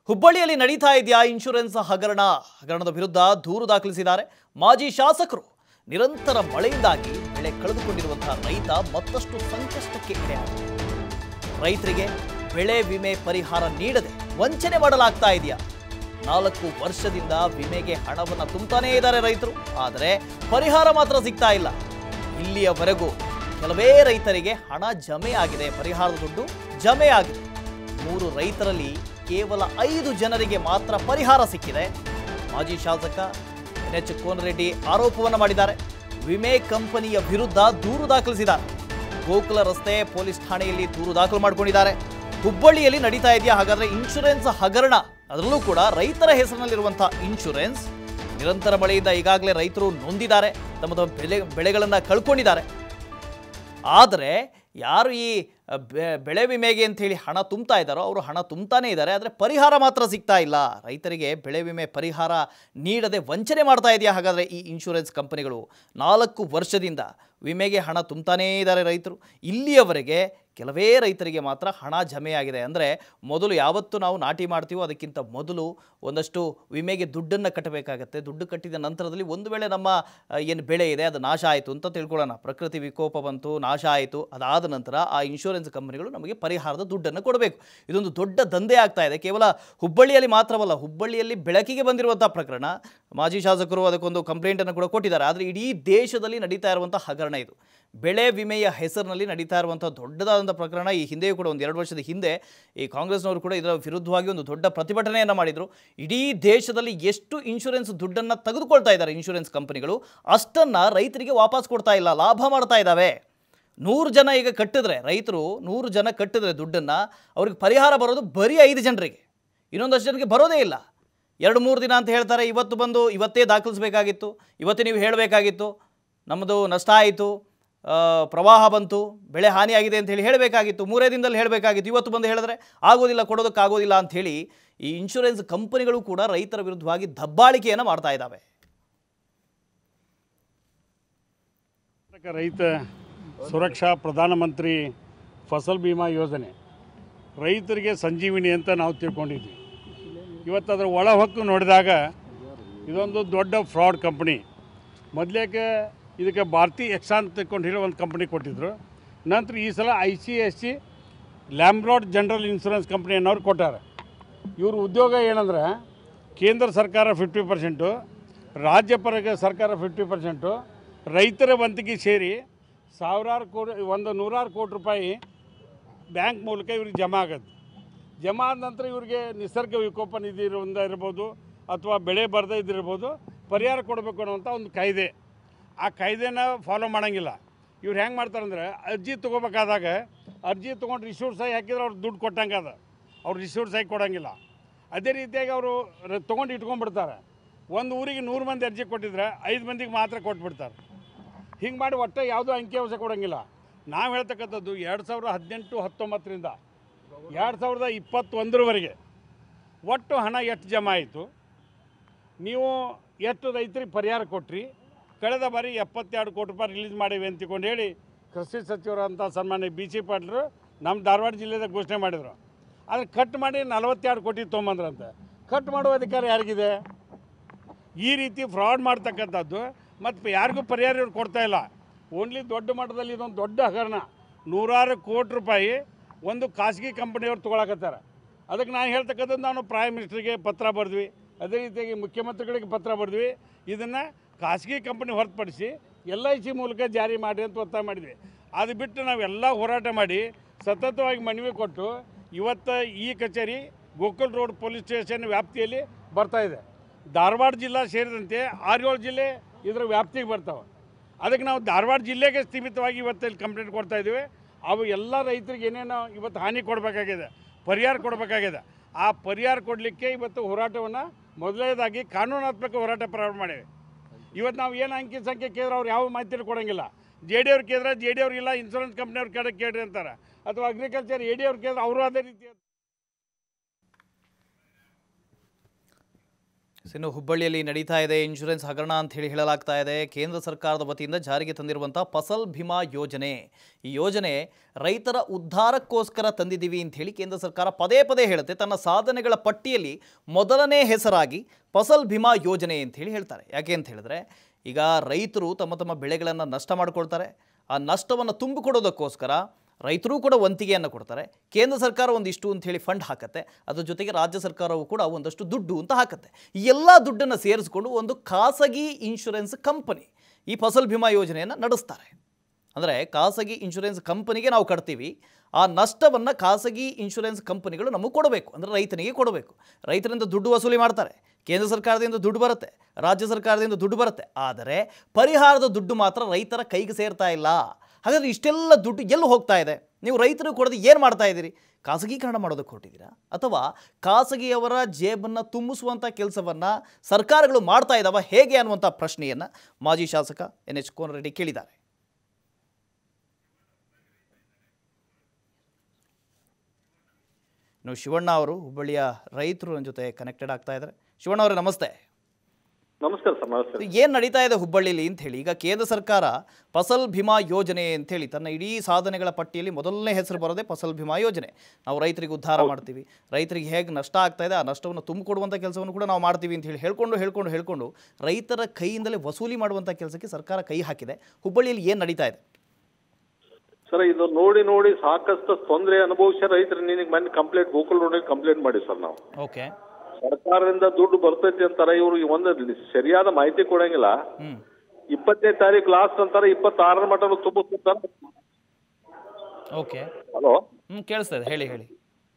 ಹುಬ್ಬಳ್ಳಿಯಲ್ಲಿ ನಡೀತಾ ಇದೆಯಾ ಇನ್ಶೂರೆನ್ಸ್ ಹಗರಣ ಹಗರಣದ ವಿರುದ್ಧ ದೂರು ದಾಖಲಿಸಿದ್ದಾರೆ ಮಾಜಿ ಶಾಸಕರು ನಿರಂತರ ಮಳೆಯಿಂದಾಗಿ ಬೆಳೆ ಕಳೆದುಕೊಂಡಿರುವಂತಹ ರೈತ ಮತ್ತಷ್ಟು ಸಂಕಷ್ಟಕ್ಕೆ ಇಡೆಯಾಗಿದೆ ರೈತರಿಗೆ ಬೆಳೆ ವಿಮೆ ಪರಿಹಾರ ನೀಡದೆ ವಂಚನೆ ಮಾಡಲಾಗ್ತಾ ಇದೆಯಾ ನಾಲ್ಕು ವರ್ಷದಿಂದ ವಿಮೆಗೆ ಹಣವನ್ನು ತುಂಬುತ್ತಾನೇ ಇದ್ದಾರೆ ರೈತರು ಆದರೆ ಪರಿಹಾರ ಮಾತ್ರ ಸಿಗ್ತಾ ಇಲ್ಲ ಇಲ್ಲಿಯವರೆಗೂ ಕೆಲವೇ ರೈತರಿಗೆ ಹಣ ಜಮೆ ಆಗಿದೆ ಪರಿಹಾರದ ದುಡ್ಡು ಜಮೆ ಆಗಿದೆ ಮೂರು ರೈತರಲ್ಲಿ ಕೇವಲ ಐದು ಜನರಿಗೆ ಮಾತ್ರ ಪರಿಹಾರ ಸಿಕ್ಕಿದೆ ಮಾಜಿ ಶಾಸಕ ಎನ್ ಎಚ್ ಕೋನರೆಡ್ಡಿ ಆರೋಪವನ್ನು ಮಾಡಿದ್ದಾರೆ ವಿಮೆ ಕಂಪನಿಯ ವಿರುದ್ಧ ದೂರು ದಾಖಲಿಸಿದ್ದಾರೆ ಗೋಕುಲ ರಸ್ತೆ ಪೊಲೀಸ್ ಠಾಣೆಯಲ್ಲಿ ದೂರು ದಾಖಲು ಮಾಡಿಕೊಂಡಿದ್ದಾರೆ ಹುಬ್ಬಳ್ಳಿಯಲ್ಲಿ ನಡೀತಾ ಇದೆಯಾ ಹಾಗಾದ್ರೆ ಇನ್ಶೂರೆನ್ಸ್ ಹಗರಣ ಅದರಲ್ಲೂ ಕೂಡ ರೈತರ ಹೆಸರಿನಲ್ಲಿರುವಂತಹ ಇನ್ಶೂರೆನ್ಸ್ ನಿರಂತರ ಮಳೆಯಿಂದ ಈಗಾಗಲೇ ರೈತರು ನೊಂದಿದ್ದಾರೆ ತಮ್ಮ ತಮ್ಮ ಬೆಳೆ ಬೆಳೆಗಳನ್ನು ಕಳ್ಕೊಂಡಿದ್ದಾರೆ ಆದರೆ ಯಾರು ಈ ಬೆ- ಬೆಳೆ ವಿಮೆಗೆ ಅಂತ ಹೇಳಿ ಹಣ ತುಂಬ್ತಾ ಇದ್ದಾರೋ ಅವರು ಹಣ ತುಂಬ್ತಾನೇ ಇದ್ದಾರೆ ಆದರೆ ಪರಿಹಾರ ಮಾತ್ರ ಸಿಗ್ತಾ ಇಲ್ಲ ರೈತರಿಗೆ ಬೆಳೆ ವಿಮೆ ಪರಿಹಾರ ನೀಡದೆ ವಂಚನೆ ಮಾಡ್ತಾ ಇದೆಯಾ ಹಾಗಾದರೆ ಈ ಇನ್ಶೂರೆನ್ಸ್ ಕಂಪನಿಗಳು ನಾಲ್ಕು ವರ್ಷದಿಂದ ವಿಮೆಗೆ ಹಣ ತುಂಬ್ತಾನೇ ಇದ್ದಾರೆ ರೈತರು ಇಲ್ಲಿಯವರೆಗೆ ಕೆಲವೇ ರೈತರಿಗೆ ಮಾತ್ರ ಹಣ ಜಮೆಯಾಗಿದೆ ಅಂದರೆ ಮೊದಲು ಯಾವತ್ತು ನಾವು ನಾಟಿ ಮಾಡ್ತೀವೋ ಅದಕ್ಕಿಂತ ಮೊದಲು ಒಂದಷ್ಟು ವಿಮೆಗೆ ದುಡ್ಡನ್ನು ಕಟ್ಟಬೇಕಾಗತ್ತೆ ದುಡ್ಡು ಕಟ್ಟಿದ ನಂತರದಲ್ಲಿ ಒಂದು ವೇಳೆ ನಮ್ಮ ಏನು ಬೆಳೆ ಇದೆ ಅದು ನಾಶ ಆಯಿತು ಅಂತ ತಿಳ್ಕೊಳ್ಳೋಣ ಪ್ರಕೃತಿ ವಿಕೋಪ ಬಂತು ನಾಶ ಆಯಿತು ಅದಾದ ನಂತರ ಆ ಇನ್ಶೂರೆನ್ಸ್ ಕಂಪನಿಗಳು ನಮಗೆ ಪರಿಹಾರದ ದುಡ್ಡನ್ನು ಕೊಡಬೇಕು ಇದೊಂದು ದೊಡ್ಡ ದಂಧೆ ಆಗ್ತಾ ಇದೆ ಕೇವಲ ಹುಬ್ಬಳ್ಳಿಯಲ್ಲಿ ಮಾತ್ರವಲ್ಲ ಹುಬ್ಬಳ್ಳಿಯಲ್ಲಿ ಬೆಳಕಿಗೆ ಬಂದಿರುವಂಥ ಪ್ರಕರಣ ಮಾಜಿ ಶಾಸಕರು ಅದಕ್ಕೊಂದು ಕಂಪ್ಲೇಂಟನ್ನು ಕೂಡ ಕೊಟ್ಟಿದ್ದಾರೆ ಆದರೆ ಇಡೀ ದೇಶದಲ್ಲಿ ನಡೀತಾ ಇರುವಂಥ ಹಗರಣ ಇದು ಬೆಳೆ ವಿಮೆಯ ಹೆಸರಿನಲ್ಲಿ ನಡೀತಾ ಇರುವಂಥ ದೊಡ್ಡದಾದಂಥ ಪ್ರಕರಣ ಈ ಹಿಂದೆಯೂ ಕೂಡ ಒಂದು ಎರಡು ವರ್ಷದ ಹಿಂದೆ ಈ ಕಾಂಗ್ರೆಸ್ನವರು ಕೂಡ ಇದರ ವಿರುದ್ಧವಾಗಿ ಒಂದು ದೊಡ್ಡ ಪ್ರತಿಭಟನೆಯನ್ನು ಮಾಡಿದರು ಇಡೀ ದೇಶದಲ್ಲಿ ಎಷ್ಟು ಇನ್ಶೂರೆನ್ಸ್ ದುಡ್ಡನ್ನು ತೆಗೆದುಕೊಳ್ತಾ ಇದ್ದಾರೆ ಇನ್ಶೂರೆನ್ಸ್ ಕಂಪನಿಗಳು ಅಷ್ಟನ್ನು ರೈತರಿಗೆ ವಾಪಸ್ ಕೊಡ್ತಾ ಇಲ್ಲ ಲಾಭ ಮಾಡ್ತಾ ಇದ್ದಾವೆ ನೂರು ಜನ ಈಗ ಕಟ್ಟಿದ್ರೆ ರೈತರು ನೂರು ಜನ ಕಟ್ಟಿದ್ರೆ ದುಡ್ಡನ್ನು ಅವ್ರಿಗೆ ಪರಿಹಾರ ಬರೋದು ಬರೀ ಐದು ಜನರಿಗೆ ಇನ್ನೊಂದಷ್ಟು ಜನರಿಗೆ ಬರೋದೇ ಇಲ್ಲ ಎರಡು ಮೂರು ದಿನ ಅಂತ ಹೇಳ್ತಾರೆ ಇವತ್ತು ಬಂದು ಇವತ್ತೇ ದಾಖಲಿಸಬೇಕಾಗಿತ್ತು ಇವತ್ತೇ ನೀವು ಹೇಳಬೇಕಾಗಿತ್ತು ನಮ್ಮದು ನಷ್ಟ ಆಯಿತು ಆ, ಪ್ರವಾಹ ಬಂತು ಬೆಳೆ ಹಾನಿಯಾಗಿದೆ ಅಂತ ಹೇಳಿ ಹೇಳಬೇಕಾಗಿತ್ತು ಮೂರೇ ದಿನದಲ್ಲಿ ಹೇಳಬೇಕಾಗಿತ್ತು ಇವತ್ತು ಬಂದು ಹೇಳಿದ್ರೆ ಆಗೋದಿಲ್ಲ ಕೊಡೋದಕ್ಕಾಗೋದಿಲ್ಲ ಅಂತ ಹೇಳಿ ಈ ಇನ್ಶೂರೆನ್ಸ್ ಕಂಪನಿಗಳು ಕೂಡ ರೈತರ ವಿರುದ್ಧವಾಗಿ ದಬ್ಬಾಳಿಕೆಯನ್ನು ಮಾಡ್ತಾ ಇದ್ದಾವೆ ಕರ್ನಾಟಕ ರೈತ ಸುರಕ್ಷಾ ಪ್ರಧಾನಮಂತ್ರಿ ಫಸಲ್ ಬಿಮಾ ಯೋಜನೆ ರೈತರಿಗೆ ಸಂಜೀವಿನಿ ಅಂತ ನಾವು ತಿಳ್ಕೊಂಡಿದ್ವಿ ಇವತ್ತು ಅದರ ಒಳ ಹೊಕ್ಕು ನೋಡಿದಾಗ ಇದೊಂದು ದೊಡ್ಡ ಫ್ರಾಡ್ ಕಂಪ್ನಿ ಮೊದಲೇಕೆ ಇದಕ್ಕೆ ಭಾರತಿ ಎಕ್ಸಾ ಅಂತ ತಿಳ್ಕೊಂಡು ಹೇಳಿ ಒಂದು ಕಂಪ್ನಿ ಕೊಟ್ಟಿದ್ರು ನಂತರ ಈ ಸಲ I C S C Lombard general insurance company ಅನ್ನೋರು ಕೊಟ್ಟಾರೆ ಇವ್ರ ಉದ್ಯೋಗ ಏನಂದ್ರೆ ಕೇಂದ್ರ ಸರ್ಕಾರ ಫಿಫ್ಟಿ ಪರ್ಸೆಂಟು ರಾಜ್ಯ ಪರ ಸರ್ಕಾರ ಫಿಫ್ಟಿ ಪರ್ಸೆಂಟು ರೈತರ ವಂತಿಗೆ ಸೇರಿ ಸಾವಿರಾರು ಕೋಟಿ ಒಂದು ನೂರಾರು ಕೋಟಿ ರೂಪಾಯಿ ಬ್ಯಾಂಕ್ ಮೂಲಕ ಇವ್ರಿಗೆ ಜಮಾ ಆಗುತ್ತೆ ಜಮಾ ಆದ ನಂತರ ಇವ್ರಿಗೆ ನಿಸರ್ಗ ವಿಕೋಪ ನಿಧಿ ಇರೋದ್ರಿಂದ ಇರ್ಬೋದು ಅಥವಾ ಬೆಳೆ ಬರದೇ ಇದ್ದಿರ್ಬೋದು ಪರಿಹಾರ ಕೊಡಬೇಕು ಅನ್ನುವಂಥ ಒಂದು ಕಾಯ್ದೆ ಆ ಕಾಯ್ದೆನ ಫಾಲೋ ಮಾಡೋಂಗಿಲ್ಲ ಇವ್ರು ಹೆಂಗೆ ಮಾಡ್ತಾರಂದ್ರೆ ಅರ್ಜಿ ತೊಗೋಬೇಕಾದಾಗ ಅರ್ಜಿ ತೊಗೊಂಡು ರಿಸೀವ್ಟ್ ಸಹಿ ಹಾಕಿದ್ರೆ ಅವ್ರು ದುಡ್ಡು ಕೊಟ್ಟಂಗೆ ಅದ ಅವ್ರು ರಿಸೀವ್ಟ್ ಸಹಿ ಕೊಡೋಂಗಿಲ್ಲ ಅದೇ ರೀತಿಯಾಗಿ ಅವರು ತೊಗೊಂಡು ಇಟ್ಕೊಂಡ್ಬಿಡ್ತಾರೆ ಒಂದು ಊರಿಗೆ ನೂರು ಮಂದಿ ಅರ್ಜಿ ಕೊಟ್ಟಿದ್ರೆ ಐದು ಮಂದಿಗೆ ಮಾತ್ರ ಕೊಟ್ಬಿಡ್ತಾರೆ ಹಿಂಗೆ ಮಾಡಿ ಒಟ್ಟು ಯಾವುದೂ ಅಂಕಿಅಂಶ ಕೊಡೋಂಗಿಲ್ಲ ನಾವು ಹೇಳ್ತಕ್ಕಂಥದ್ದು ಎರಡು ಸಾವಿರದ ಹದಿನೆಂಟು ಹತ್ತೊಂಬತ್ತರಿಂದ ಎರಡು ಸಾವಿರದ ಇಪ್ಪತ್ತೊಂದರವರೆಗೆ ಒಟ್ಟು ಹಣ ಎಷ್ಟು ಜಮಾ ಆಯಿತು ನೀವು ಎಷ್ಟು ರೈತರಿಗೆ ಪರಿಹಾರ ಕೊಟ್ರಿ ಕಳೆದ ಬಾರಿ ಎಪ್ಪತ್ತೆರಡು ಕೋಟಿ ರೂಪಾಯಿ ರಿಲೀಸ್ ಮಾಡೀವಿ ಅಂತ ತಿಳ್ಕೊಂಡು ಹೇಳಿ ಕೃಷಿ ಸಚಿವರಂಥ ಸನ್ಮಾನ್ಯ ಬಿ ಸಿ ಪಾಟೀಲರು ನಮ್ಮ ಧಾರವಾಡ ಜಿಲ್ಲೆದಾಗ ಘೋಷಣೆ ಮಾಡಿದರು ಆದರೆ ಕಟ್ ಮಾಡಿ ನಲವತ್ತೆರಡು ಕೋಟಿ ತೊಗೊಂಬಂದ್ರಂತೆ ಕಟ್ ಮಾಡುವ ಅಧಿಕಾರ ಯಾರಿಗಿದೆ ಈ ರೀತಿ ಫ್ರಾಡ್ ಮಾಡ್ತಕ್ಕಂಥದ್ದು ಮತ್ತು ಯಾರಿಗೂ ಪರಿಹಾರ ಇವ್ರು ಕೊಡ್ತಾ ಇಲ್ಲ ಓನ್ಲಿ ದೊಡ್ಡ ಮಟ್ಟದಲ್ಲಿ ಇದೊಂದು ದೊಡ್ಡ ಹಗರಣ ನೂರಾರು ಕೋಟಿ ರೂಪಾಯಿ ಒಂದು ಖಾಸಗಿ ಕಂಪನಿಯವ್ರು ತೊಗೊಳಕತ್ತಾರೆ ಅದಕ್ಕೆ ನಾನು ಹೇಳ್ತಕ್ಕಂಥದ್ದು ನಾನು ಪ್ರೈಮ್ ಮಿನಿಸ್ಟ್ರಿಗೆ ಪತ್ರ ಬರೆದ್ವಿ ಅದೇ ರೀತಿಯಾಗಿ ಮುಖ್ಯಮಂತ್ರಿಗಳಿಗೆ ಪತ್ರ ಬರೆದ್ವಿ ಇದನ್ನು ಖಾಸಗಿ ಕಂಪನಿ ಹೊರತುಪಡಿಸಿ ಎಲ್ ಐ ಸಿ ಮೂಲಕ ಜಾರಿ ಮಾಡಿ ಅಂತ ಒತ್ತಾಯ ಮಾಡಿದ್ವಿ ಅದು ಬಿಟ್ಟು ನಾವೆಲ್ಲ ಹೋರಾಟ ಮಾಡಿ ಸತತವಾಗಿ ಮನವಿ ಕೊಟ್ಟು ಇವತ್ತು ಈ ಕಚೇರಿ ಗೋಕುಲ್ ರೋಡ್ ಪೊಲೀಸ್ ಸ್ಟೇಷನ್ ವ್ಯಾಪ್ತಿಯಲ್ಲಿ ಬರ್ತಾ ಇದೆ ಧಾರವಾಡ ಜಿಲ್ಲಾ ಸೇರಿದಂತೆ ಆರು ಏಳು ಜಿಲ್ಲೆ ಇದರ ವ್ಯಾಪ್ತಿಗೆ ಬರ್ತಾವೆ ಅದಕ್ಕೆ ನಾವು ಧಾರವಾಡ ಜಿಲ್ಲೆಗೆ ಸೀಮಿತವಾಗಿ ಇವತ್ತು ಇಲ್ಲಿ ಕಂಪ್ಲೇಂಟ್ ಕೊಡ್ತಾ ಇದ್ದೀವಿ ಅವು ಎಲ್ಲ ರೈತರಿಗೆ ಏನೇನೋ ಇವತ್ತು ಹಾನಿ ಕೊಡಬೇಕಾಗಿದೆ ಪರಿಹಾರ ಕೊಡಬೇಕಾಗಿದೆ ಆ ಪರಿಹಾರ ಕೊಡಲಿಕ್ಕೆ ಇವತ್ತು ಹೋರಾಟವನ್ನು ಮೊದಲನೇದಾಗಿ ಕಾನೂನಾತ್ಮಕ ಹೋರಾಟ ಪ್ರಾರಂಭ ಮಾಡೇವೆ ಇವತ್ತು ನಾವು ಏನು ಅಂಕಿ ಸಂಖ್ಯೆ ಕೇಳಿದ್ರೆ ಅವ್ರು ಯಾವ ಮಾಹಿತಿನೂ ಕೊಡೋಂಗಿಲ್ಲ ಜೆ ಡಿ ಅವ್ರು ಕೇಳಿದ್ರೆ ಜೆ ಡಿ ಅವ್ರು ಇಲ್ಲ ಇನ್ಶೂರೆನ್ಸ್ ಕಂಪ್ನಿಯವ್ರು ಕೇಳಿ ಕೇಳ್ರಿ ಅಂತಾರೆ ಅಥವಾ ಅಗ್ರಿಕಲ್ಚರ್ ಎ ಡಿ ಅವ್ರು ಕೇಳಿದ್ರೆ ಅವರು ಅದೇ ರೀತಿ ಇನ್ನು ಹುಬ್ಬಳ್ಳಿಯಲ್ಲಿ ನಡೀತಾ ಇದೆ ಇನ್ಶೂರೆನ್ಸ್ ಹಗರಣ ಅಂತ ಹೇಳಿ ಹೇಳಲಾಗ್ತಾ ಇದೆ ಕೇಂದ್ರ ಸರ್ಕಾರದ ವತಿಯಿಂದ ಜಾರಿಗೆ ತಂದಿರುವಂಥ ಫಸಲ್ ಭೀಮಾ ಯೋಜನೆ ಈ ಯೋಜನೆ ರೈತರ ಉದ್ಧಾರಕ್ಕೋಸ್ಕರ ತಂದಿದ್ದೀವಿ ಅಂತ ಹೇಳಿ ಕೇಂದ್ರ ಸರ್ಕಾರ ಪದೇ ಪದೇ ಹೇಳುತ್ತೆ ತನ್ನ ಸಾಧನೆಗಳ ಪಟ್ಟಿಯಲ್ಲಿ ಮೊದಲನೇ ಹೆಸರಾಗಿ ಫಸಲ್ ಭೀಮಾ ಯೋಜನೆ ಅಂತ ಹೇಳಿ ಹೇಳ್ತಾರೆ ಯಾಕೆ ಅಂತ ಹೇಳಿದ್ರೆ ಈಗ ರೈತರು ತಮ್ಮ ತಮ್ಮ ಬೆಳೆಗಳನ್ನು ನಷ್ಟ ಮಾಡ್ಕೊಳ್ತಾರೆ ಆ ನಷ್ಟವನ್ನು ತುಂಬಿಕೊಡೋದಕ್ಕೋಸ್ಕರ ರೈತರು ಕೂಡ ವಂತಿಗೆಯನ್ನು ಕೊಡ್ತಾರೆ ಕೇಂದ್ರ ಸರ್ಕಾರ ಒಂದಿಷ್ಟು ಅಂತ ಹೇಳಿ ಫಂಡ್ ಹಾಕತ್ತೆ ಅದ್ರ ಜೊತೆಗೆ ರಾಜ್ಯ ಸರ್ಕಾರವು ಕೂಡ ಒಂದಷ್ಟು ದುಡ್ಡು ಅಂತ ಹಾಕತ್ತೆ ಈ ಎಲ್ಲ ದುಡ್ಡನ್ನು ಸೇರಿಸ್ಕೊಂಡು ಒಂದು ಖಾಸಗಿ ಇನ್ಶೂರೆನ್ಸ್ ಕಂಪನಿ ಈ ಫಸಲ್ ಭೀಮಾ ಯೋಜನೆಯನ್ನು ನಡೆಸ್ತಾರೆ ಅಂದರೆ ಖಾಸಗಿ ಇನ್ಶೂರೆನ್ಸ್ ಕಂಪನಿಗೆ ನಾವು ಕಟ್ತೀವಿ ಆ ನಷ್ಟವನ್ನು ಖಾಸಗಿ ಇನ್ಶೂರೆನ್ಸ್ ಕಂಪನಿಗಳು ನಮಗೆ ಕೊಡಬೇಕು ಅಂದರೆ ರೈತನಿಗೆ ಕೊಡಬೇಕು ರೈತರಿಂದ ದುಡ್ಡು ವಸೂಲಿ ಮಾಡ್ತಾರೆ ಕೇಂದ್ರ ಸರ್ಕಾರದಿಂದ ದುಡ್ಡು ಬರುತ್ತೆ ರಾಜ್ಯ ಸರ್ಕಾರದಿಂದ ದುಡ್ಡು ಬರುತ್ತೆ ಆದರೆ ಪರಿಹಾರದ ದುಡ್ಡು ಮಾತ್ರ ರೈತರ ಕೈಗೆ ಸೇರ್ತಾ ಇಲ್ಲ ಹಾಗಾದರೆ ಇಷ್ಟೆಲ್ಲ ದುಡ್ಡು ಎಲ್ಲಿ ಹೋಗ್ತಾ ಇದೆ ನೀವು ರೈತರಿಗೆ ಕೊಡದೆ ಏನು ಮಾಡ್ತಾ ಇದ್ದೀರಿ ಖಾಸಗೀಕರಣ ಮಾಡೋದಕ್ಕೆ ಹೊರಟಿದ್ದೀರಾ ಅಥವಾ ಖಾಸಗಿಯವರ ಜೇಬನ್ನು ತುಂಬಿಸುವಂಥ ಕೆಲಸವನ್ನು ಸರ್ಕಾರಗಳು ಮಾಡ್ತಾ ಇದ್ದಾವ ಹೇಗೆ ಅನ್ನುವಂಥ ಪ್ರಶ್ನೆಯನ್ನು ಮಾಜಿ ಶಾಸಕ ಎನ್ ಎಚ್ ಕೋನರೆಡ್ಡಿ ಕೇಳಿದ್ದಾರೆ ಇನ್ನು ಶಿವಣ್ಣ ಅವರು ಹುಬ್ಬಳ್ಳಿಯ ರೈತರು ನನ್ನ ಜೊತೆ ಕನೆಕ್ಟೆಡ್ ಆಗ್ತಾ ಇದ್ದಾರೆ ಶಿವಣ್ಣ ಅವರೇ ನಮಸ್ತೆ ನಮಸ್ಕಾರ ಸರ್ ನಮಸ್ಕಾರ ಏನು ನಡೀತಾ ಇದೆ ಹುಬ್ಬಳ್ಳಿಲಿ ಅಂತ ಹೇಳಿ ಈಗ ಕೇಂದ್ರ ಸರ್ಕಾರ ಫಸಲ್ ಭೀಮಾ ಯೋಜನೆ ಅಂತೇಳಿ ತನ್ನ ಇಡೀ ಸಾಧನೆಗಳ ಪಟ್ಟಿಯಲ್ಲಿ ಮೊದಲನೇ ಹೆಸರು ಬರೋದೇ ಫಸಲ್ ಭೀಮಾ ಯೋಜನೆ ನಾವು ರೈತರಿಗೆ ಉದ್ಧಾರ ಮಾಡ್ತೀವಿ ರೈತರಿಗೆ ಹೇಗೆ ನಷ್ಟ ಆಗ್ತಾ ಇದೆ ಆ ನಷ್ಟವನ್ನು ತುಂಬಿಕೊಡುವಂಥ ಕೆಲಸವನ್ನು ಕೂಡ ನಾವು ಮಾಡ್ತೀವಿ ಅಂತ ಹೇಳಿ ಹೇಳ್ಕೊಂಡು ಹೇಳ್ಕೊಂಡು ಹೇಳ್ಕೊಂಡು ರೈತರ ಕೈಯಿಂದಲೇ ವಸೂಲಿ ಮಾಡುವಂಥ ಕೆಲಸಕ್ಕೆ ಸರ್ಕಾರ ಕೈ ಹಾಕಿದೆ ಹುಬ್ಬಳ್ಳಿಯಲ್ಲಿ ಏನು ನಡೀತಾ ಇದೆ ಸರ್ ಇದು ನೋಡಿ ನೋಡಿ ಸಾಕಷ್ಟು ತೊಂದರೆ ಅನುಭವಿಸಿ ರೈತರು ನಿನಗೆ ಮೊನ್ನೆ ಕಂಪ್ಲೇಂಟ್ ಗೋಕುಲ್ ರೋಡಿಗೆ ಕಂಪ್ಲೇಂಟ್ ಮಾಡಿ ಸರ್ ನಾವು ಓಕೆ ಸರ್ಕಾರದಿಂದ ದುಡ್ಡು ಬರ್ತೈತಿ ಅಂತಾರೆ ಇವ್ರು ಒಂದು ಸರಿಯಾದ ಮಾಹಿತಿ ಕೊಡಂಗಿಲ್ಲ ಹ್ಞೂ ಇಪ್ಪತ್ತನೇ ತಾರೀಕು ಲಾಸ್ಟ್ ಅಂತಾರೆ ಇಪ್ಪತ್ತಾರರ ಮಟನು ತುಂಬಿಸ್ತಾರೆ ಓಕೆ ಹಲೋ ಹ್ಞೂ ಕೇಳಿಸ್ತಾ ಇದೆ ಹೇಳಿ ಹೇಳಿ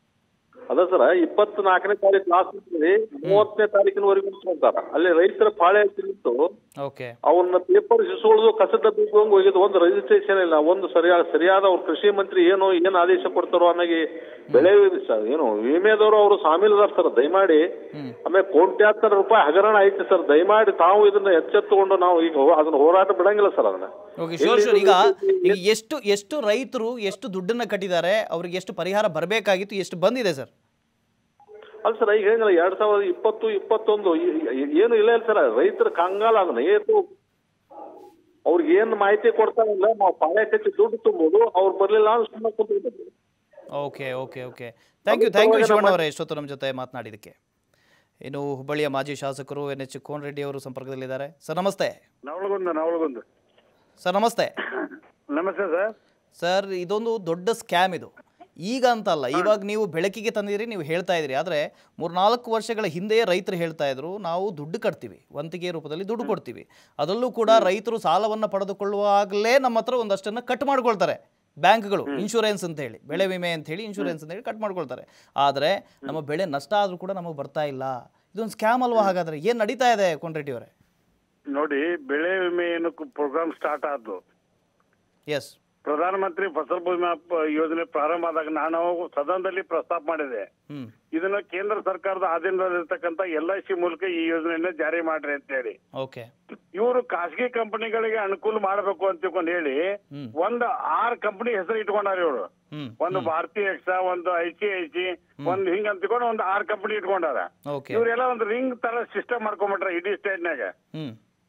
ಅದ ಸರ್ ಇಪ್ಪತ್ನಾಲ್ಕನೇ ತಾರೀಕು ಲಾಸ್ಟ್ ಇರ್ತದೆ ಮೂವತ್ತನೇ ತಾರೀಕಿನವರೆಗೂ ಅಂತಾರ ಅಲ್ಲಿ ರೈತರ ಪಾಳೆ ತಿಂತು ಓಕೆ ಅವನ್ನ ಪೇಪರ್ ಶಿಸುಗಳದು ಕಸದ ಡಬ್ಬಿಗೆ ಹೋಗಿದ್ದು ಒಂದು ರಿಜಿಸ್ಟ್ರೇಷನ್ ಇಲ್ಲ ಒಂದು ಸರಿಯಾದ ಸರಿಯಾದ ಅವ್ರ ಕೃಷಿ ಮಂತ್ರಿ ಏನು ಏನು ಆದೇಶ ಕೊಡ್ತಾರೋ ಅನ್ನಗಿ ಬೆಳೆ ಸ- ಏನು ವಿಮೆದವರು ಅವರು ಸಾಮೀಲದಾರ ಸರ್ ದಯಮಾಡಿ ಹ್ಮ್. ಆಮೇಲೆ ಕೋಟ್ಯಾಂತರ ರೂಪಾಯಿ ಹಗರಣ ಐತಿ ಸರ್ ದಯಮಾಡಿ ತಾವು ಇದನ್ನ ಎಚ್ಚೆತ್ತುಕೊಂಡು ನಾವು ಈಗ ಹೋ- ಅದನ್ನ ಹೋರಾಟ ಬಿಡಂಗಿಲ್ಲ ಸರ್ ಅದನ್ನ ಓಕೆ ಶೋರ್ ಶೋರ್ ಈಗ ಈಗ ಎಷ್ಟು ಎಷ್ಟು ರೈತರು ಎಷ್ಟು ದುಡ್ಡನ್ನು ಕಟ್ಟಿದ್ದಾರೆ ಅವ್ರಿಗೆ ಎಷ್ಟು ಪರಿಹಾರ ಬರಬೇಕಾಗಿತ್ತು ಎಷ್ಟು ಬಂದಿದೆ ಸರ್ ಅಲ್ಲ ಸರ್ ಈಗ ಹೇಳಿಲ್ಲ ಎರಡ್ ಸಾವಿರದ ಇಪ್ಪತ್ತು ಇಪ್ಪತ್ತೊಂದು ಈ- ಈ- ಏನು ಇಲ್ಲ ಇಲ್ಲ ಸರ್ ರೈತರ ಕಂಗಾಲ ಅದನ್ನ ಏತು ಅವ್ರಿಗೆ ಏನ್ ಮಾಹಿತಿ ಕೊಡ್ತಾರಲ್ಲ ನಾವು ಪಾಳೆ ಕಟ್ಟಿ ದುಡ್ಡು ತುಂಬೋದು ಅವ್ರು ಬರ್ಲಿಲ್ಲ ಅಂದ್ರೆ ಸುಮ್ಮನೆ ಕುಂತ್ಬಿಡ್ತೀವಿ. Okay okay okay thank you thank you Shivanna ಅವರೇ ಎಷ್ಟೊತ್ತು ನಮ್ಮ ಜೊತೆ ಮಾತನಾಡಿದ್ದಕ್ಕೆ ಇನ್ನು ಹುಬ್ಬಳ್ಳಿಯ ಮಾಜಿ ಶಾಸಕರು ಎನ್ ಎಚ್ ಕೋನ್ ರೆಡ್ಡಿ ಅವರು ಸಂಪರ್ಕದಲ್ಲಿದ್ದಾರೆ ಸರ್ ನಮಸ್ತೆ ನವಳಗೊಂದು ನವಳಗೊಂದು ಸರ್ ನಮಸ್ತೆ ನಮಸ್ತೆ ಸರ್ ಸರ್ ಇದೊಂದು ದೊಡ್ಡ ಸ್ಕ್ಯಾಮ್ ಇದು ಈಗ ಅಂತಲ್ಲ ಇವಾಗ ನೀವು ಬೆಳಕಿಗೆ ತಂದಿರಿ ನೀವು ಹೇಳ್ತಾ ಇದ್ದೀರಿ ಆದರೆ ಮೂರ್ನಾಲ್ಕು ವರ್ಷಗಳ ಹಿಂದೆಯೇ ರೈತರು ಹೇಳ್ತಾ ಇದ್ರು ನಾವು ದುಡ್ಡು ಕಟ್ತೀವಿ ವಂತಿಗೆ ರೂಪದಲ್ಲಿ ದುಡ್ಡು ಕೊಡ್ತೀವಿ ಅದರಲ್ಲೂ ಕೂಡ ರೈತರು ಸಾಲವನ್ನು ಪಡೆದುಕೊಳ್ಳುವಾಗಲೇ ನಮ್ಮ ಹತ್ರ ಒಂದಷ್ಟನ್ನು ಕಟ್ ಮಾಡ್ಕೊಳ್ತಾರೆ ಬ್ಯಾಂಕ್ಗಳು ಇನ್ಶೂರೆನ್ಸ್ ಅಂತ ಹೇಳಿ ಬೆಳೆ ವಿಮೆ ಅಂತ ಹೇಳಿ ಇನ್ಶೂರೆನ್ಸ್ ಅಂತ ಹೇಳಿ ಕಟ್ ಮಾಡ್ಕೊಳ್ತಾರೆ ಆದರೆ ನಮ್ಮ ಬೆಳೆ ನಷ್ಟ ಆದರೂ ಕೂಡ ನಮಗೆ ಬರ್ತಾ ಇಲ್ಲ ಇದೊಂದು ಸ್ಕ್ಯಾಮ್ ಅಲ್ವಾ ಹಾಗಾದರೆ ಏನು ನಡೀತಾ ಇದೆ ಕೊಂಡ್ರೆಡ್ಡಿ ಅವರೇ ನೋಡಿ ಬೆಳೆ ವಿಮೆ ಏನು ಪ್ರೋಗ್ರಾಮ್ ಸ್ಟಾರ್ಟ್ ಆದ್ದು ಎಸ್ ಪ್ರಧಾನಮಂತ್ರಿ ಫಸಲ್ ಭೀಮಾ ಪ- ಯೋಜನೆ ಪ್ರಾರಂಭ ಆದಾಗ ನಾನು ಸದನದಲ್ಲಿ ಪ್ರಸ್ತಾಪ ಮಾಡಿದೆ ಹ್ಞೂ ಇದನ್ನ ಕೇಂದ್ರ ಸರ್ಕಾರದ ಅಧೀನದಲ್ಲಿರ್ತಕ್ಕಂಥ ಎಲ್ ಐ ಸಿ ಮೂಲಕ ಈ ಯೋಜನೆಯನ್ನ ಜಾರಿ ಮಾಡ್ರಿ ಅಂತ ಹೇಳಿ ಓಕೆ ಇವರು ಖಾಸಗಿ ಕಂಪನಿಗಳಿಗೆ ಅನುಕೂಲ ಮಾಡಬೇಕು ಅಂತ ತಿಳ್ಕೊಂಡು ಹೇಳಿ ಹ್ಮ್. ಒಂದು ಆರ್ ಕಂಪನಿ ಹೆಸರು ಇಟ್ಕೊಂಡಾರ ಇವರು ಹ್ಞೂ ಒಂದು ಭಾರತೀಯ ಎಕ್ಸಾ ಒಂದು ಐ ಸಿ ಐ ಸಿ ಒಂದು ಹಿಂಗ ಅಂತ ತಿಳ್ಕೊಂಡು ಒಂದು ಆರ್ ಕಂಪನಿ ಇಟ್ಕೊಂಡಾರ ಓಕೆ ಇವರೆಲ್ಲ ಒಂದು ರಿಂಗ್ ತರ ಸಿಸ್ಟಮ್ ಮಾಡ್ಕೊಂಡ್ಬಿಟ್ರ ಇಡೀ ಸ್ಟೇಟ್ನಾಗ ಹ್ಞೂ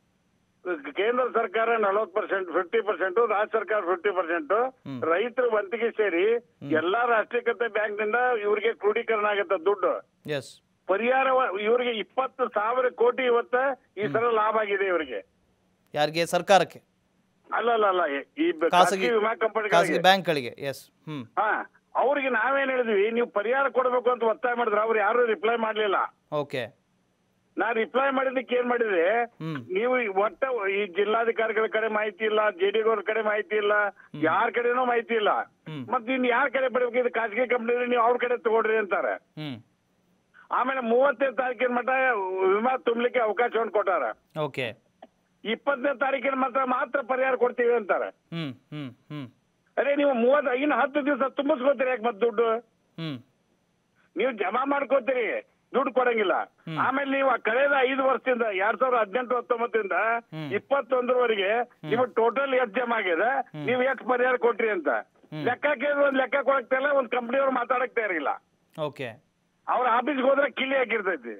ಕೇಂದ್ರ ಸರ್ಕಾರ ನಲವತ್ ಪರ್ಸೆಂಟ್ ಫಿಫ್ಟಿ ಪರ್ಸೆಂಟ್ ರಾಜ್ಯ ಸರ್ಕಾರ ಫಿಫ್ಟಿ ಪರ್ಸೆಂಟ್ ರೈತರು ವಂತಿಗೆ ಸೇರಿ ಎಲ್ಲಾ ರಾಷ್ಟ್ರೀಕೃತ ಬ್ಯಾಂಕ್ ನಿಂದ ಇವ್ರಿಗೆ ಕ್ರೋಢೀಕರಣ ಆಗತ್ತೆ ದುಡ್ಡು ಎಸ್ ಪರಿಹಾರ ಇವ್ರಿಗೆ ಇಪ್ಪತ್ತು ಸಾವಿರ ಕೋಟಿ ಇವತ್ತ ಈ ಸಲ ಲಾಭ ಆಗಿದೆ ಇವರಿಗೆ ಯಾರಿಗೆ ಸರ್ಕಾರಕ್ಕೆ ಅಲ್ಲ ಅಲ್ಲ ಅಲ್ಲ ಈ ಬ- ಖಾಸಗಿ ಖಾಸಗಿ ವಿಮಾ ಖಾಸಗಿ ಕಂಪನಿಗಳಿಗೆ ಬ್ಯಾಂಕ್ಗಳಿಗೆ ಎಸ್ ಹ್ಮ್ ಹಾ ಅವ್ರಿಗೆ ನಾವೇನ್ ಹೇಳಿದ್ವಿ ನೀವು ಪರಿಹಾರ ಕೊಡಬೇಕು ಅಂತ ಒತ್ತಾಯ ಮಾಡಿದ್ರೆ ಅವ್ರು ಯಾರು ರಿಪ್ಲೈ ಮಾಡ್ಲಿಲ್ಲ ಓಕೆ ನಾ ರಿಪ್ಲೈ ಮಾಡಿದ್ದಕ್ಕೆ ಏನ್ ಮಾಡಿದ್ರೆ ಹ್ಮ್ ನೀವು ಈ ಒಟ್ಟ ಈ ಜಿಲ್ಲಾಧಿಕಾರಿಗಳ ಕಡೆ ಮಾಹಿತಿ ಇಲ್ಲ ಜೆಡಿ ಅವ್ರ ಕಡೆ ಮಾಹಿತಿ ಇಲ್ಲ ಯಾರ ಕಡೆನೂ ಮಾಹಿತಿ ಇಲ್ಲ ಹ್ಮ್. ಮತ್ ಇನ್ ಯಾರ ಕಡೆ ಬರ್ಬೇಕು ಇದು ಖಾಸಗಿ ಕಂಪ್ನಿ ನೀವು ಅವ್ರ ಕಡೆ ತಗೊಳ್ರಿ ಅಂತಾರೆ ಹ್ಮ್ ಆಮೇಲೆ ಮೂವತ್ತನೇ ತಾರೀಕಿನ ಮಟ್ಟ ವಿಮಾ ತುಂಬಲಿಕ್ಕೆ ಅವಕಾಶವನ್ನು ಕೊಟ್ಟಾರ ಓಕೆ ಇಪ್ಪತ್ತನೇ ತಾರೀಕಿನ ಮಾತ್ರ ಮಾತ್ರ ಪರಿಹಾರ ಕೊಡ್ತೀವಿ ಅಂತಾರೆ ಹ್ಮ್ ಹ್ಮ್ ಹ್ಮ್ ಅರೆ ನೀವು ಮೂವತ್ ಇನ್ನು ಹತ್ತು ದಿವಸ ತುಂಬಿಸ್ಕೋತೀರಿ ಯಾಕೆ ಮತ್ತೆ ದುಡ್ಡು ಹ್ಮ್ ನೀವು ಜಮಾ ಮಾಡ್ಕೋತೀರಿ ದುಡ್ಡು ಕೊಡಂಗಿಲ್ಲ ಆಮೇಲೆ ನೀವು ಆ ಕಳೆದ ಐದು ವರ್ಷದಿಂದ ಎರಡ್ ಸಾವಿರದ ಹದಿನೆಂಟು ಹತ್ತೊಂಬತ್ತರಿಂದ ಇಪ್ಪತ್ತೊಂದರವರೆಗೆ ನಿಮಗೆ ಟೋಟಲ್ ಎಷ್ಟು ಜಮಾ ಆಗಿದೆ ನೀವು ಎಷ್ಟು ಪರಿಹಾರ ಕೊಟ್ರಿ ಅಂತ ಲೆಕ್ಕ ಕೇಳಿದ್ರೆ ಒಂದ್ ಲೆಕ್ಕ ಕೊಡಕ್ತಿಲ್ಲ ಒಂದ್ ಕಂಪ್ನಿಯವ್ರು ಮಾತಾಡಕ್ ತಯಾರಿಲ್ಲ ಓಕೆ ಅವ್ರ ಆಫೀಸ್ಗೆ ಹೋದ್ರೆ ಕಿಲಿ ಹಾಕಿರ್ತೈತಿ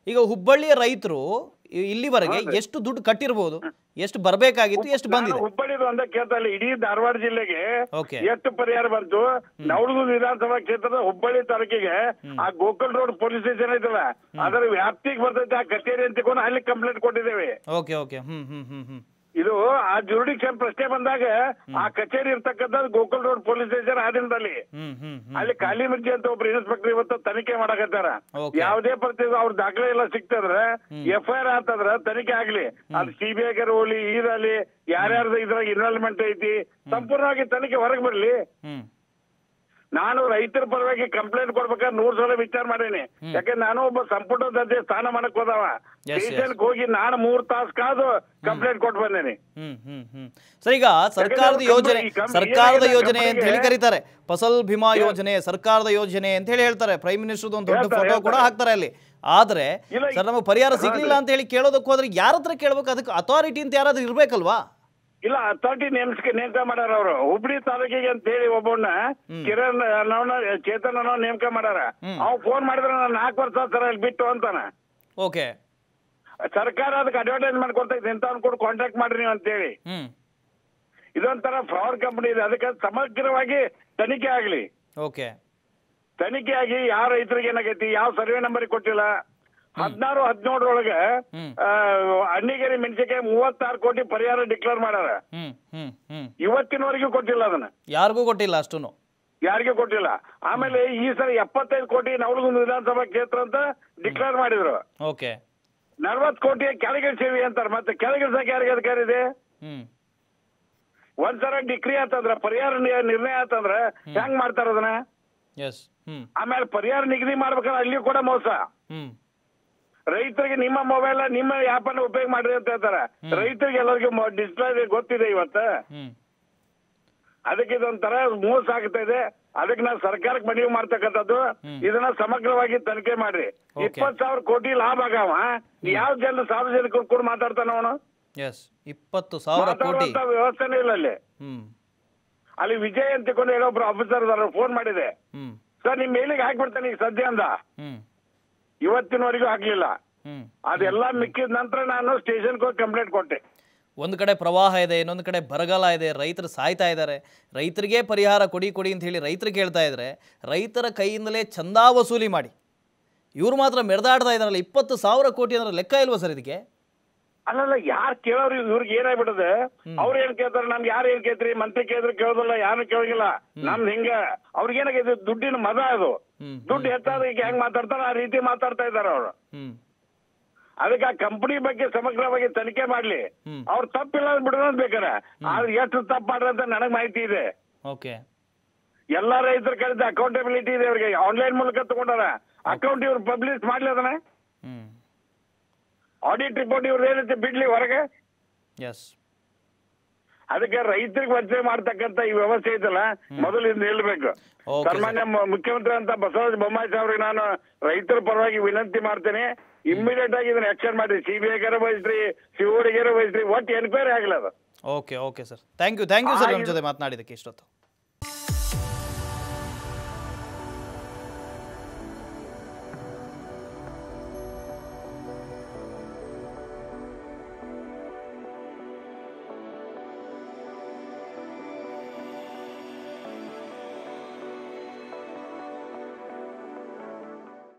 ಈಗ ಹುಬ್ಬಳ್ಳಿಯ ರೈತರು ಇ- ಇಲ್ಲಿವರೆಗೆ ಎಷ್ಟು ದುಡ್ಡು ಕಟ್ಟಿರ್ಬೋದು ಎಷ್ಟು ಬರಬೇಕಾಗಿತ್ತು ಎಷ್ಟು ನಾನು ಬಂದಿದೆ ಹುಬ್ಬಳ್ಳಿದು ಒಂದೇ ಕೇಳ್ತಾ ಇಲ್ಲ ಇಡೀ ಧಾರವಾಡ ಜಿಲ್ಲೆಗೆ ಓಕೆ ಎಷ್ಟು ಪರಿಹಾರ ಬಂತು ನವಲಗುಂದ ವಿಧಾನಸಭಾ ಕ್ಷೇತ್ರದ ಹುಬ್ಬಳ್ಳಿ ತಾಲೂಕಿಗೆ ಆ ಗೋಕುಲ್ ರೋಡ್ ಪೊಲೀಸ್ ಸ್ಟೇಷನ್ ಐತಲ್ಲ ಅದರ ವ್ಯಾಪ್ತಿಗೆ ಬರ್ತೈತೆ ಆ ಕಚೇರಿ ಅಂತ ತಗೊಂಡು ಅಲ್ಲಿ ಕಂಪ್ಲೇಂಟ್ ಕೊಟ್ಟಿದ್ದೇವೆ ಓಕೆ ಓಕೆ ಹ್ಮ್ ಹ್ಮ್ ಹ್ಮ್ ಹ್ಮ್ ಇದು ಆ ಜುರಿಡಿಕ್ಷನ್ ಪ್ರಶ್ನೆ ಬಂದಾಗ ಆ ಕಚೇರಿ ಇರ್ತಕ್ಕಂಥದ್ದು ಗೋಕುಲ್ ರೋಡ್ ಪೊಲೀಸ್ ಸ್ಟೇಷನ್ ಆದಿನದಲ್ಲಿ ಹ್ಮ್ ಹ್ಮ್ ಹ್ಮ್ ಅಲ್ಲಿ ಖಾಲಿ ಮಿರ್ಜಿ ಅಂತ ಒಬ್ರು ಇನ್ಸ್ಪೆಕ್ಟರ್ ಇವತ್ತು ತನಿಖೆ ಮಾಡಕತ್ತಾರ Okay. ಯಾವುದೇ ಪ್ರತಿ ಅವ್ರ ದಾಖಲೆ ಎಲ್ಲ ಸಿಕ್ತಂದ್ರ ಎಫ್ ಐ ಆರ್ ಆತಂದ್ರ ತನಿಖೆ ಆಗ್ಲಿ ಅದು ಸಿಬಿಐ ಹೋಗ್ಲಿ ಇದಲ್ಲಿ ಯಾರ್ಯಾರ್ದು ಇದ್ರಾಗ ಇನ್ವಾಲ್ವ್ಮೆಂಟ್ ಐತಿ ಸಂಪೂರ್ಣವಾಗಿ ತನಿಖೆ ಹೊರಗೆ ಬರ್ಲಿ ಹ್ಮ್ ನಾನು ರೈತರ ಪರವಾಗಿ ಕಂಪ್ಲೇಂಟ್ ಕೊಡ್ಬೇಕಾದ್ರೆ ನೂರ್ ಸಲ ವಿಚಾರ ಮಾಡೇನಿ ಯಾಕಂದ್ರೆ ನಾನು ಒಬ್ಬ ಸಂಪುಟ ದರ್ಜೆ ಸ್ಥಾನ ಮಾಡಕ್ ಹೋದವ Yes, yes. ಸ್ಟೇಷನ್ಗೆ ಹೋಗಿ ನಾನು ಮೂರ್ ತಾಸು ಕಾದು ಕಂಪ್ಲೇಂಟ್ ಕೊಟ್ಟು ಬಂದೇನಿ ಹ್ಮ್ ಹ್ಮ್ ಹ್ಮ್ ಸರ್ ಈಗ ಸರ್ಕಾರದ ಯಾಕಂದ್ರೆ ಯೋಜನೆ ಕಂಪನಿ- ಈ ಕಂಪನಿ ಸರ್ಕಾರದ ಏನಾಗಿದೆ ಯೋಜನೆ ಅಂತ ಹೇಳಿ ಕಂಪನಿಗೆ- ಕರೀತಾರೆ ಫಸಲ್ ಭೀಮಾ ಯೋಜನೆ ಸರ್ಕಾರದ ಯೋಜನೆ ಅಂತ ಹೇಳಿ ಹೇಳ್ತಾರೆ ಪ್ರೈಮ್ ಮಿನಿಸ್ಟರ್ ಒಂದು ದೊಡ್ಡ ಹೇಳ್ತಾರೆ, ಫೋಟೋ ಕೂಡ ಹೇಳ್ತಾರೆ. ಹಾಕ್ತಾರೆ ಅಲ್ಲಿ ಆದ್ರೆ ಇಲ್ಲ, ಸರ್ ನಮಗೆ ಪರಿಹಾರ ಹಾ, ಸಿಗ್ಲಿಲ್ಲ ಅಂತ ಹೇಳಿ ಕೇಳೋದಕ್ಕೆ ಹೋದ್ರೆ ಯಾರ ಹತ್ರ ಕೇಳ್ಬೇಕು ಅದಕ್ಕೆ ಅಥಾರಿಟಿ ಅಂತ ಯಾರಾದ್ರೂ ಇರ್ಬೇಕಲ್ವಾ ಇಲ್ಲ ಅಥಾರಿಟಿ ನೇಮಸ್ಕ ನೇಮಕ ಮಾಡ್ಯಾರ ಅವರು ಹುಬ್ಳಿ ತಾಲೂಕಿಗೆ ಅಂತ ಹೇಳಿ ಒಬ್ಬವನ್ನ ಕಿರಣ್ ಅನ್ನೋನ ಚೇತನ್ ಅನ್ನೋ ನೇಮಕ ಮಾಡ್ಯಾರ ಅವ್ ಫೋನ್ ಮಾಡಿದ್ರೆ ನಾನು ನಾಲ್ಕು ವರ್ಷ ಸರ್ ಅಲ್ಲಿ ಬಿಟ್ಟು ಅಂತಾನ ಓಕೆ ಸರ್ಕಾರ ಅದಕ್ಕೆ ಅಡ್ವರ್ಟೈಸ್ಮೆಂಟ್ ಕೊಡ್ತೈತೆ ಇಂಥವ್ನ ಕೂಡ ಕಾಂಟ್ಯಾಕ್ಟ್ ಮಾಡ್ರಿ ನೀವು ಅಂತೇಳಿ ಹ್ಮ್ ಇದೊಂಥರ ಫ್ರಾಡ್ ಕಂಪನಿ ಇದೆ ಅದಕ್ಕೆ ಸಮಗ್ರವಾಗಿ ತನಿಖೆ ಆಗ್ಲಿ ಓಕೆ ತನಿಖೆ ಆಗಿ ಯಾವ ರೈತರಿಗೆ ಏನಾಗೈತಿ ಯಾವ ಸರ್ವೆ ನಂಬರ್ ಕೊಟ್ಟಿಲ್ಲ ಹದಿನಾರು ಹದಿನೇಳರೊಳಗೆ ಹ್ಮ್. ಅಣ್ಣಿಗೇರಿ ಮೆಣಸಿನಕಾಯಿ ಮೂವತ್ತಾರು ಕೋಟಿ ಪರಿಹಾರ ಡಿಕ್ಲೇರ್ ಮಾಡ್ಯಾರ ಹ್ಮ್ ಹ್ಮ್ ಹ್ಮ್ ಇವತ್ತಿನವರೆಗೂ ಕೊಟ್ಟಿಲ್ಲ ಅದನ್ನ ಯಾರಿಗೂ ಕೊಟ್ಟಿಲ್ಲ ಅಷ್ಟೂನು ಯಾರಿಗೂ ಕೊಟ್ಟಿಲ್ಲ ಆಮೇಲೆ ಈ ಸಲ ಎಪ್ಪತ್ತೈದು ಕೋಟಿ ನವಲಗುಂದ ವಿಧಾನಸಭಾ ಕ್ಷೇತ್ರ ಅಂತ ಡಿಕ್ಲೇರ್ ಮಾಡಿದ್ರು ಓಕೆ ನಲ್ವತ್ತು ಕೋಟಿ ಕೆಳಗಿಳಿಸೀವಿ ಅಂತಾರೆ ಮತ್ತೆ ಕೆಳಗಿಳಿಸಕ್ಕೆ ಯಾರಿಗೆ ಅಧಿಕಾರ ಇದೆ ಹ್ಮ್ ಒಂದ್ಸಲ ಡಿಕ್ರಿ ಆತಂದ್ರ ಪರಿಹಾರ ನಿ- ನಿರ್ಣಯ ಆತಂದ್ರ ಹೆಂಗ್ ಮಾಡ್ತಾರ ಅದನ್ನ ಎಸ್ ಹ್ಮ್ ಆಮೇಲೆ ಪರಿಹಾರ ನಿಗದಿ ಮಾಡ್ಬೇಕಾದ್ರೆ ಅಲ್ಲಿಯೂ ಕೂಡ ಮೋಸ ಹ್ಮ್ ರೈತರಿಗೆ ನಿಮ್ಮ ಮೊಬೈಲ್ ನಿಮ್ಮ ಆ್ಯಪ್ ಅನ್ನು ಉಪಯೋಗ ಮಾಡ್ರಿ ಅಂತ ಹೇಳ್ತಾರೆ ರೈತರಿಗೆ ಎಲ್ಲರಿಗೂ ಡಿಜಿಟಲ್ ಗೊತ್ತಿದೆ ಇವತ್ತು ಹ್ಮ್ ಅದಕ್ಕೆ ಇದೊಂಥರ ಮೋಸ ಆಗ್ತಾ ಇದೆ ಅದಕ್ಕೆ ನಾವು ಸರ್ಕಾರಕ್ಕೆ ಮನವಿ ಮಾಡ್ತಕ್ಕಂಥದ್ದು ಇದನ್ನ ಸಮಗ್ರವಾಗಿ ತನಿಖೆ ಮಾಡ್ರಿ Okay. ಇಪ್ಪತ್ ಸಾವಿರ ಕೋಟಿ ಲಾಭ ಆಗವ ಯಾವ ಜನ ಸಾರ್ವಜನಿಕರು ಕೂಡ ಮಾತಾಡ್ತಾನ ಅವನು ಎಸ್ ಇಪ್ಪತ್ತು ಸಾವಿರ ಕೋಟಿ ಮಾತಾಡುವಂತ ವ್ಯವಸ್ಥೆನೇ ಇಲ್ಲ ಅಲ್ಲಿ ಹ್ಮ್ ಅಲ್ಲಿ ವಿಜಯ್ ಅಂತ ತಿಳ್ಕೊಂಡು ಹೇಳೋ ಒಬ್ರು ಆಫೀಸರ್ ಅದಾರ ಫೋನ್ ಮಾಡಿದೆ ಹ್ಮ್ ಸರ್ ನಿಮ್ ಮೇಲಿಗೆ ಹಾಕ್ಬಿಡ್ತಾನೆ ಈಗ ಸದ್ಯ ಅಂದ ಹ್ಮ್ ಇವತ್ತಿನವರೆಗೂ ಹಾಕ್ಲಿಲ್ಲ ಹ್ಮ್ ಅದೆಲ್ಲ ಮಿಕ್ಕಿದ ನಂತರ ನಾನು ಸ್ಟೇಷನ್ಗೆ ಹೋಗಿ ಕಂಪ್ಲೇಂಟ್ ಕೊಟ್ಟೆ ಒಂದು ಕಡೆ ಪ್ರವಾಹ ಇದೆ ಇನ್ನೊಂದು ಕಡೆ ಬರಗಾಲ ಇದೆ ರೈತರು ಸಾಯ್ತಾ ಇದ್ದಾರೆ ರೈತರಿಗೆ ಪರಿಹಾರ ಕೊಡಿ ಕೊಡಿ ಅಂತ ಹೇಳಿ ರೈತರು ಕೇಳ್ತಾ ಇದ್ದಾರೆ ರೈತರ ಕೈಯಿಂದಲೇ ಚಂದಾ ವಸೂಲಿ ಮಾಡಿ ಇವ್ರು ಮಾತ್ರ ಮೆರೆದಾಡ್ತಾ ಇದ್ದಾರಲ್ಲ ಇಪ್ಪತ್ತು ಸಾವಿರ ಕೋಟಿ ಅಂದ್ರೆ ಲೆಕ್ಕ ಇಲ್ವಾ ಸರ್ ಇದಕ್ಕೆ ಅಲ್ಲಲ್ಲ ಯಾರು ಕೇಳೋರು ಇವ್ರಿಗೆ ಏನಾಗ್ಬಿಟ್ಟದೆ ಅವ್ರು ಏನ್ ಕೇಳ್ತಾರೆ ನಮ್ಗೆ ಯಾರು ಏನ್ ಕೇಳ್ತೀರಿ ಮಂತ್ರಿ ಕೇಳಿದ್ರು ಕೇಳೋದಿಲ್ಲ ಯಾರು ಕೇಳೋಗಿಲ್ಲ ನಮ್ದು ಹಿಂಗ ಅವ್ರಿಗೆ ಏನಾಗಿದೆ ದುಡ್ಡಿನ ಮದ ಅದು ಹ್ಮ್, ದುಡ್ಡು ಹೆಚ್ಚಾದ ಈಗ ಹೆಂಗ್ ಮಾತಾಡ್ತಾರ ಆ ರೀತಿ ಮಾತಾಡ್ತಾ ಇದಾರೆ ಅವರು ಹ್ಮ್ ಅದಕ್ಕೆ ಆ ಕಂಪನಿ ಬಗ್ಗೆ ಸಮಗ್ರವಾಗಿ ತನಿಖೆ ಮಾಡ್ಲಿ ಹ್ಮ್. ಅವ್ರು ತಪ್ಪಿಲ್ಲ ಅಂತ ಬಿಡೋದ್ ಬೇಕಾರೆ ಆದ್ರೆ ಎಷ್ಟು ತಪ್ಪು ಮಾಡ್ರಿ ಅಂತ ನನಗ್ ಮಾಹಿತಿ ಇದೆ ಓಕೆ ಎಲ್ಲಾ ರೈತರ ಕಡೆದ ಅಕೌಂಟಬಿಲಿಟಿ ಇದೆ ಅವ್ರಿಗೆ ಆನ್ಲೈನ್ ಮೂಲಕ ತಗೊಂಡಾರ ಅಕೌಂಟ್ ಇವ್ರು ಪಬ್ಲಿಷ್ ಮಾಡ್ಲಿ ಅದನ್ನ ಹ್ಮ್ ಆಡಿಟ್ ರಿಪೋರ್ಟ್ ಇವ್ರು ಏನೈತೆ ಬಿಡ್ಲಿ ಹೊರಗೆ ಎಸ್ ಅದಕ್ಕೆ ರೈತರಿಗೆ ವಂಚನೆ ಮಾಡ್ತಕ್ಕಂತ ಈ ವ್ಯವಸ್ಥೆ ಐತಲ್ಲ ಮೊದಲು ಇದನ್ನ ನಿಲ್ಬೇಕು Okay, ಸನ್ಮಾನ್ಯ ಮ- ಮುಖ್ಯಮಂತ್ರಿ ಅಂತ ಬಸವರಾಜ ಬೊಮ್ಮಾಯಿ ಸಾವ್ರಿಗೆ ನಾನು ರೈತರ ಪರವಾಗಿ ವಿನಂತಿ ಮಾಡ್ತೇನೆ ಇಮ್ಮಿಡಿಯೇಟ್ ಆಗಿ ಇದನ್ನ ಆಕ್ಷನ್ ಮಾಡಿ ಸಿಬಿಐಗಾರ ವಹಿಸ್ರಿ ಸಿಒಡಿಗಾರ ವಹಿಸ್ರಿ ಒಟ್ಟು ಎನ್ಕ್ವೈರಿ ಆಗ್ಲಿ ಅದು okay okay sir thank you thank you sir ನಮ್ಮ ಜೊತೆ ಮಾತನಾಡಿದ್ದಕ್ಕೆ ಇಷ್ಟೊತ್ತು